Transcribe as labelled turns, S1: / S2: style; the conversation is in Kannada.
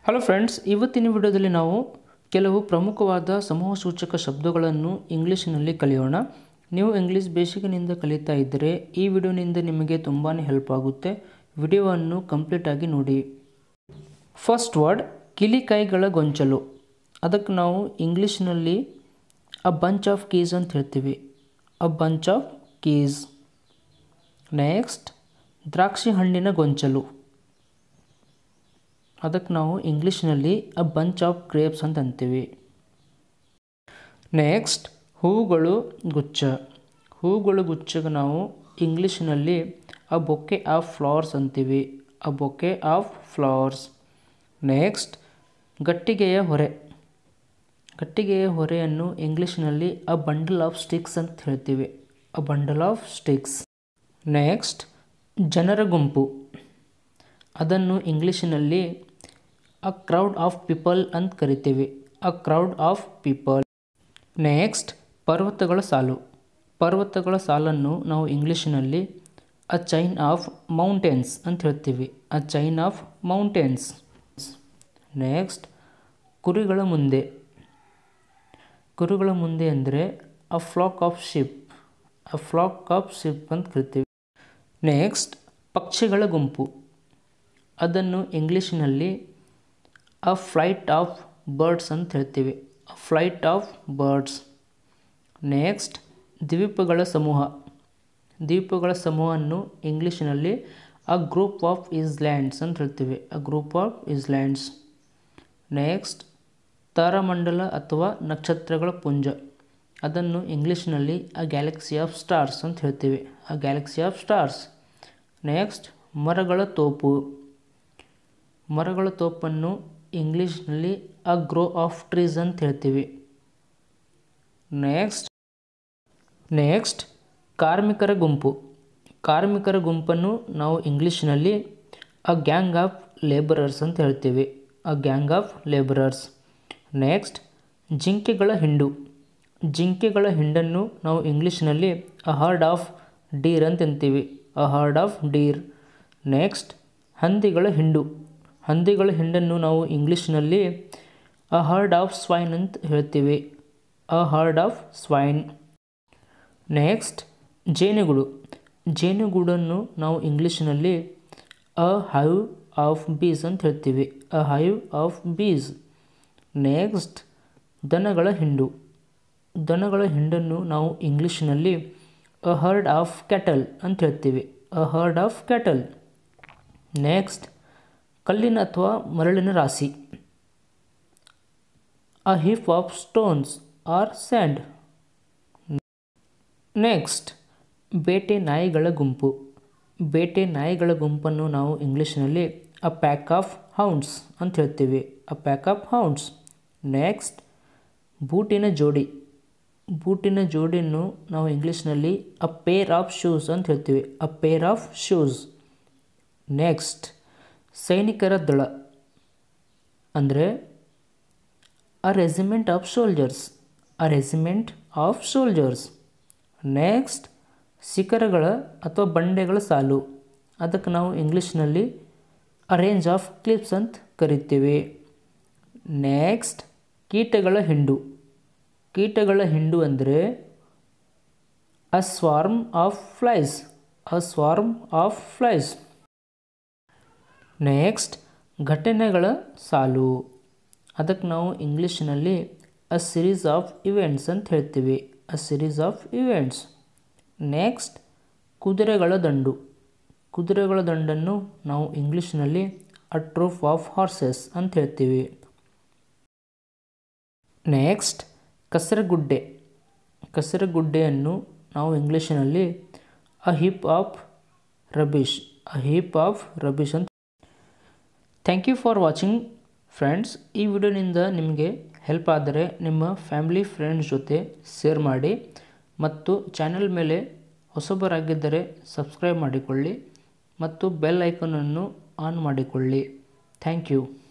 S1: ಹಲೋ ಫ್ರೆಂಡ್ಸ್ ಇವತ್ತಿನ ವಿಡಿಯೋದಲ್ಲಿ ನಾವು ಕೆಲವು ಪ್ರಮುಖವಾದ ಸಮೂಹ ಸೂಚಕ ಶಬ್ದಗಳನ್ನು ಇಂಗ್ಲೀಷಿನಲ್ಲಿ ಕಲಿಯೋಣ ನೀವು ಇಂಗ್ಲೀಷ್ ಬೇಸಿಕ್ನಿಂದ ಕಲಿತಾ ಇದ್ದರೆ ಈ ವಿಡಿಯೋನಿಂದ ನಿಮಗೆ ತುಂಬಾ ಹೆಲ್ಪ್ ಆಗುತ್ತೆ ವಿಡಿಯೋವನ್ನು ಕಂಪ್ಲೀಟಾಗಿ ನೋಡಿ ಫಸ್ಟ್ ವರ್ಡ್ ಕಿಲಿಕಾಯಿಗಳ ಗೊಂಚಲು ಅದಕ್ಕೆ ನಾವು ಇಂಗ್ಲೀಷ್ನಲ್ಲಿ ಅ ಬಂಚ್ ಆಫ್ ಕೀಸ್ ಅಂತ ಹೇಳ್ತೀವಿ a bunch of keys next ದ್ರಾಕ್ಷಿ ಹಣ್ಣಿನ ಗೊಂಚಲು ಅದಕ್ಕೆ ನಾವು ಇಂಗ್ಲೀಷ್ನಲ್ಲಿ ಅ ಬಂಚ್ ಆಫ್ ಗ್ರೇಪ್ಸ್ ಅಂತ ಅಂತೀವಿ ನೆಕ್ಸ್ಟ್ ಹೂಗಳು ಗುಚ್ಛ ಹೂಗಳು ಗುಚ್ಛಗೆ ನಾವು ಇಂಗ್ಲೀಷ್ನಲ್ಲಿ ಅ ಬೊಕ್ಕೆ ಆಫ್ ಫ್ಲವರ್ಸ್ ಅಂತೀವಿ a bouquet of flowers next ಗಟ್ಟಿಗೆಯ ಹೊರೆ ಗಟ್ಟಿಗೆಯ ಹೊರೆಯನ್ನು ಇಂಗ್ಲೀಷ್ನಲ್ಲಿ ಅ ಬಂಡಲ್ ಆಫ್ ಸ್ಟಿಕ್ಸ್ ಅಂತ ಹೇಳ್ತೀವಿ a bundle of sticks next ಜನರ ಗುಂಪು ಅದನ್ನು ಇಂಗ್ಲೀಷಿನಲ್ಲಿ ಅ ಕ್ರೌಡ್ ಆಫ್ ಪೀಪಲ್ ಅಂತ ಕರಿತೀವಿ a crowd of people next ಪರ್ವತಗಳ ಸಾಲು ಪರ್ವತಗಳ ಸಾಲನ್ನು ನಾವು ಇಂಗ್ಲೀಷಿನಲ್ಲಿ ಅ ಚೈನ್ ಆಫ್ ಮೌಂಟೇನ್ಸ್ ಅಂತ ಹೇಳ್ತೀವಿ a chain of mountains next ಕುರಿಗಳ ಮುಂದೆ ಕುರಿಗಳ ಮುಂದೆ ಅಂದರೆ a flock of sheep a flock of sheep ಅಂತ ಕರಿತೀವಿ ನೆಕ್ಸ್ಟ್ ಪಕ್ಷಿಗಳ ಗುಂಪು ಅದನ್ನು ಇಂಗ್ಲೀಷಿನಲ್ಲಿ ಅ ಫ್ಲೈಟ್ ಆಫ್ ಬರ್ಡ್ಸ್ ಅಂತ ಹೇಳ್ತೀವಿ a flight of birds next ದ್ವೀಪಗಳ ಸಮೂಹ ದ್ವೀಪಗಳ ಸಮೂಹವನ್ನು ಇಂಗ್ಲೀಷಿನಲ್ಲಿ ಅ ಗ್ರೂಪ್ ಆಫ್ ಇಸ್ಲ್ಯಾಂಡ್ಸ್ ಅಂತ ಹೇಳ್ತೀವಿ a group of islands next ತಾರಾಮಂಡಲ ಅಥವಾ ನಕ್ಷತ್ರಗಳ ಪುಂಜ ಅದನ್ನು ಇಂಗ್ಲೀಷ್ನಲ್ಲಿ ಅ ಗ್ಯಾಲಕ್ಸಿ ಆಫ್ ಸ್ಟಾರ್ಸ್ ಅಂತ ಹೇಳ್ತೀವಿ a galaxy of stars next ಮರಗಳ ತೋಪು ಮರಗಳ ತೋಪನ್ನು ಇಂಗ್ಲೀಷ್ನಲ್ಲಿ ಅ ಗ್ರೋ ಆಫ್ ಟ್ರೀಸ್ ಅಂತ ಹೇಳ್ತೀವಿ ನೆಕ್ಸ್ಟ್ ನೆಕ್ಸ್ಟ್ ಕಾರ್ಮಿಕರ ಗುಂಪು ಕಾರ್ಮಿಕರ ಗುಂಪನ್ನು ನಾವು ಇಂಗ್ಲೀಷ್ನಲ್ಲಿ ಅ ಗ್ಯಾಂಗ್ ಆಫ್ ಲೇಬರರ್ಸ್ ಅಂತ ಹೇಳ್ತೀವಿ a gang of labourers next ಜಿಂಕೆಗಳ ಹಿಂಡು ಜಿಂಕೆಗಳ ಹಿಂಡನ್ನು ನಾವು ಇಂಗ್ಲೀಷ್ನಲ್ಲಿ ಅ ಹಾರ್ಡ್ ಆಫ್ ಡೀರ್ ಅಂತ ಅಂತೀವಿ a herd of deer next ಹಂದಿಗಳ ಹಿಂಡು ಹಂದಿಗಳ ಹಿಂಡನ್ನು ನಾವು ಇಂಗ್ಲೀಷ್ನಲ್ಲಿ ಅ ಹಾರ್ಡ್ ಆಫ್ ಸ್ವೈನ್ ಅಂತ ಹೇಳ್ತೀವಿ a herd of swine next ಜೇನುಗೂಡು ಜೇನುಗೂಡನ್ನು ನಾವು ಇಂಗ್ಲೀಷ್ನಲ್ಲಿ ಅ ಹೈವ್ ಆಫ್ ಬೀಸ್ ಅಂತ ಹೇಳ್ತೀವಿ a hive of bees next ದನಗಳ ಹಿಂಡು ದನಗಳ ಹಿಂಡನ್ನು ನಾವು ಇಂಗ್ಲೀಷ್ನಲ್ಲಿ ಅ ಹರ್ಡ್ ಆಫ್ ಕ್ಯಾಟಲ್ ಅಂತ ಹೇಳ್ತೀವಿ a herd of cattle next ಕಲ್ಲಿನ ಅಥವಾ ಮರಳಿನ ರಾಶಿ a heap of stones or sand next ಬೇಟೆ ನಾಯಿಗಳ ಗುಂಪು ಬೇಟೆ ನಾಯಿಗಳ ಗುಂಪನ್ನು ನಾವು ಇಂಗ್ಲೀಷ್ನಲ್ಲಿ ಅ ಪ್ಯಾಕ್ ಆಫ್ ಹೌಂಡ್ಸ್ ಅಂತ ಹೇಳ್ತೀವಿ a pack of hounds next ಬೂಟಿನ ಜೋಡಿ ಬೂಟಿನ ಜೋಡಿಯನ್ನು ನಾವು ಇಂಗ್ಲೀಷ್ನಲ್ಲಿ ಅ ಪೇರ್ ಆಫ್ ಶೂಸ್ ಅಂತ ಹೇಳ್ತೀವಿ a pair of shoes next ಸೈನಿಕರ ದಳ ಅಂದರೆ a regiment of soldiers a regiment of soldiers next ಶಿಖರಗಳ ಅಥವಾ ಬಂಡೆಗಳ ಸಾಲು ಅದಕ್ಕೆ ನಾವು ಇಂಗ್ಲೀಷ್ನಲ್ಲಿ ಅ ರೇಂಜ್ ಆಫ್ ಕ್ಲಿಪ್ಸ್ ಅಂತ ಕರಿತೀವಿ ನೆಕ್ಸ್ಟ್ ಕೀಟಗಳ ಹಿಂಡು ಕೀಟಗಳ ಹಿಂಡು ಅಂದರೆ a swarm of flies a swarm of flies next ಘಟನೆಗಳ ಸಾಲು ಅದಕ್ಕೆ ನಾವು ಇಂಗ್ಲೀಷ್ನಲ್ಲಿ ಅ ಸಿರೀಸ್ ಆಫ್ ಇವೆಂಟ್ಸ್ ಅಂತ ಹೇಳ್ತೀವಿ a series of events next ಕುದುರೆಗಳ ದಂಡು ಕುದುರೆಗಳ ದಂಡನ್ನು ನಾವು ಇಂಗ್ಲೀಷ್ನಲ್ಲಿ ಅ ಟ್ರೂಫ್ ಆಫ್ ಹಾರ್ಸಸ್ ಅಂತ ಹೇಳ್ತೀವಿ ನೆಕ್ಸ್ಟ್ ಕಸರಗುಡ್ಡೆ ಕಸರಗುಡ್ಡೆಯನ್ನು ನಾವು ಇಂಗ್ಲೀಷಿನಲ್ಲಿ a heap of rubbish a heap of rubbish ಅಂತ thank you for watching friends ಈ ವಿಡಿಯೋನಿಂದ ನಿಮಗೆ ಹೆಲ್ಪ್ ಆದರೆ ನಿಮ್ಮ ಫ್ಯಾಮಿಲಿ ಫ್ರೆಂಡ್ಸ್ ಜೊತೆ ಶೇರ್ ಮಾಡಿ ಮತ್ತು ಚಾನೆಲ್ ಮೇಲೆ ಹೊಸಬರಾಗಿದ್ದರೆ ಸಬ್ಸ್ಕ್ರೈಬ್ ಮಾಡಿಕೊಳ್ಳಿ ಮತ್ತು ಬೆಲ್ ಐಕನನ್ನು ಆನ್ ಮಾಡಿಕೊಳ್ಳಿ ಥ್ಯಾಂಕ್ ಯು